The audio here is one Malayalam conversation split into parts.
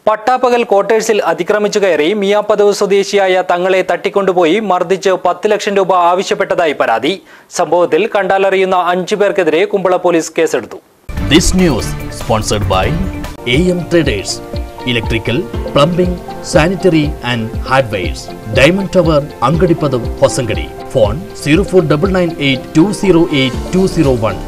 പട്ടാപ്പകൽ ക്വാർട്ടേഴ്സിൽ അതിക്രമിച്ചു കയറി മിയാപ്പദവ് സ്വദേശിയായ തങ്ങളെ തട്ടിക്കൊണ്ടുപോയി മർദ്ദിച്ച് പത്ത് ലക്ഷം രൂപ ആവശ്യപ്പെട്ടതായി പരാതി സംഭവത്തിൽ കണ്ടാലറിയുന്ന അഞ്ചു പേർക്കെതിരെ കുമ്പള പോലീസ് കേസെടുത്തു This news sponsored by AM Traders, Electrical, Plumbing, Sanitary and Hardwares, Diamond Tower, Angadipadam, Hosangadi. Phone 04998208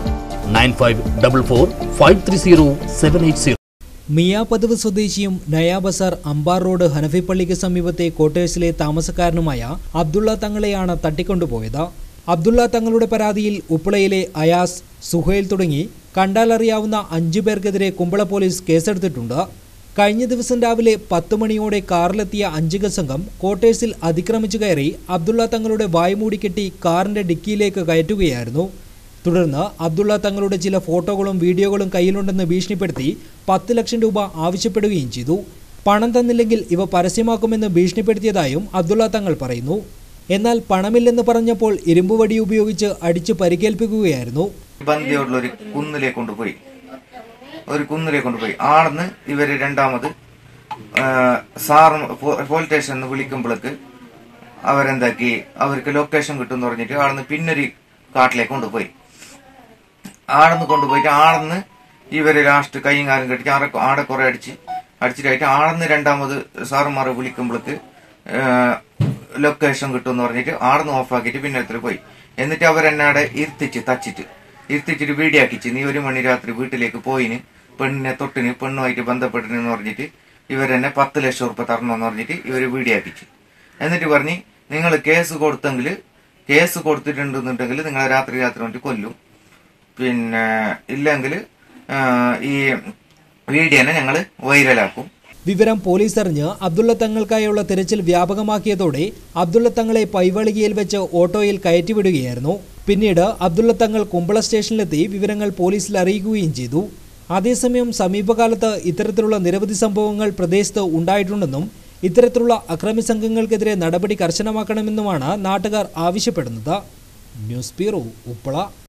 9544 Miyapadavu സ്വദേശിയും നയാബസാർ അമ്പാർ റോഡ് ഹനഫിപ്പള്ളിക്ക് സമീപത്തെ ക്വാർട്ടേഴ്സിലെ താമസക്കാരനുമായ അബ്ദുള്ള തങ്ങളെയാണ് തട്ടിക്കൊണ്ടുപോയത് അബ്ദുള്ള തങ്ങളുടെ പരാതിയിൽ ഉപ്പളയിലെ അയാസ് സുഹൈൽ തുടങ്ങി കണ്ടാലറിയാവുന്ന അഞ്ചു പേർക്കെതിരെ കുമ്പള പോലീസ് കേസെടുത്തിട്ടുണ്ട് കഴിഞ്ഞ ദിവസം രാവിലെ പത്ത് മണിയോടെ കാറിലെത്തിയ അഞ്ചുക സംഘം ക്വാർട്ടേഴ്സിൽ അതിക്രമിച്ചു കയറി അബ്ദുള്ള തങ്ങളുടെ വായ്മൂടിക്കെട്ടി കാറിന്റെ ഡിക്കിയിലേക്ക് കയറ്റുകയായിരുന്നു തുടർന്ന് അബ്ദുള്ള തങ്ങളുടെ ചില ഫോട്ടോകളും വീഡിയോകളും കയ്യിലുണ്ടെന്ന് ഭീഷണിപ്പെടുത്തി പത്ത് ലക്ഷം രൂപ ആവശ്യപ്പെടുകയും ചെയ്തു പണം തന്നില്ലെങ്കിൽ ഇവ പരസ്യമാക്കുമെന്ന് ഭീഷണിപ്പെടുത്തിയതായും അബ്ദുള്ള തങ്ങൾ പറയുന്നു എന്നാൽ പണമില്ലെന്ന് പറഞ്ഞപ്പോൾ ഇരുമ്പുവടി ഉപയോഗിച്ച് അടിച്ച് പരിക്കേൽപ്പിക്കുകയായിരുന്നു ബന്ദിയോടുള്ള ഒരു കുന്നിലേക്ക് കൊണ്ടുപോയി ഒരു കുന്നിലേക്ക് കൊണ്ടുപോയി ആടുന്ന് ഇവര് രണ്ടാമത് ആ, സാർ പോ- പോലീസ് സ്റ്റേഷനിൽ നിന്ന് വിളിക്കുമ്പോഴേക്ക് അവരെന്താക്കി അവർക്ക് ലൊക്കേഷൻ കിട്ടും പറഞ്ഞിട്ട് ആടുന്ന് പിന്നൊരു കാട്ടിലേക്ക് കൊണ്ടുപോയി ആടുന്ന് കൊണ്ടുപോയിട്ട് ആടുന്ന് ഇവര് ലാസ്റ്റ് കൈയും കാലും കെട്ടിച്ച് ആടെ ആടെ കുറെ അടിച്ച് അടിച്ചിട്ടായിട്ട് ആടുന്ന് രണ്ടാമത് സാറുമാരെ വിളിക്കുമ്പോഴേക്ക് ലൊക്കേഷൻ കിട്ടും എന്ന് പറഞ്ഞിട്ട് ആടുന്ന് ഓഫാക്കിയിട്ട് പിന്നെ എത്ര പോയി എന്നിട്ട് അവരെന്നാടെ ഇരുത്തിച്ച് തച്ചിട്ട് ഇരുത്തിച്ചിട്ട് വീടിയാക്കിച്ച് നീ ഒരു മണി രാത്രി വീട്ടിലേക്ക് പോയിന് പെണ്ണിനെ തൊട്ടിന് പെണ്ണുമായിട്ട് ബന്ധപ്പെട്ടിന് പറഞ്ഞിട്ട് ഇവരെന്നെ പത്ത് ലക്ഷം ഉറുപ്പ തരണമെന്ന് പറഞ്ഞിട്ട് ഇവര് വീടിയാക്കിച്ച് എന്നിട്ട് പറഞ്ഞ് നിങ്ങൾ കേസ് കൊടുത്തെങ്കിൽ കേസ് കൊടുത്തിട്ടുണ്ടെന്നുണ്ടെങ്കിൽ നിങ്ങളെ രാത്രി രാത്രി വന്നിട്ട് കൊല്ലും പിന്നെ ഇല്ലെങ്കിൽ ഈ വീഡിയോനെ ഞങ്ങൾ വൈറലാക്കും വിവരം പോലീസ് അറിഞ്ഞ് അബ്ദുള്ള തങ്ങൾക്കായുള്ള തിരച്ചിൽ വ്യാപകമാക്കിയതോടെ അബ്ദുള്ള തങ്ങളെ പൈവളികയിൽ വെച്ച് ഓട്ടോയിൽ കയറ്റിവിടുകയായിരുന്നു പിന്നീട് അബ്ദുള്ള തങ്ങൾ കുമ്പള സ്റ്റേഷനിലെത്തി വിവരങ്ങൾ പോലീസിൽ അറിയിക്കുകയും ചെയ്തു അതേസമയം സമീപകാലത്ത് ഇത്തരത്തിലുള്ള നിരവധി സംഭവങ്ങൾ പ്രദേശത്ത് ഉണ്ടായിട്ടുണ്ടെന്നും ഇത്തരത്തിലുള്ള അക്രമി സംഘങ്ങൾക്കെതിരെ നടപടി കർശനമാക്കണമെന്നുമാണ് നാട്ടുകാർ ആവശ്യപ്പെടുന്നത് ന്യൂസ് ബ്യൂറോ ഉപ്പള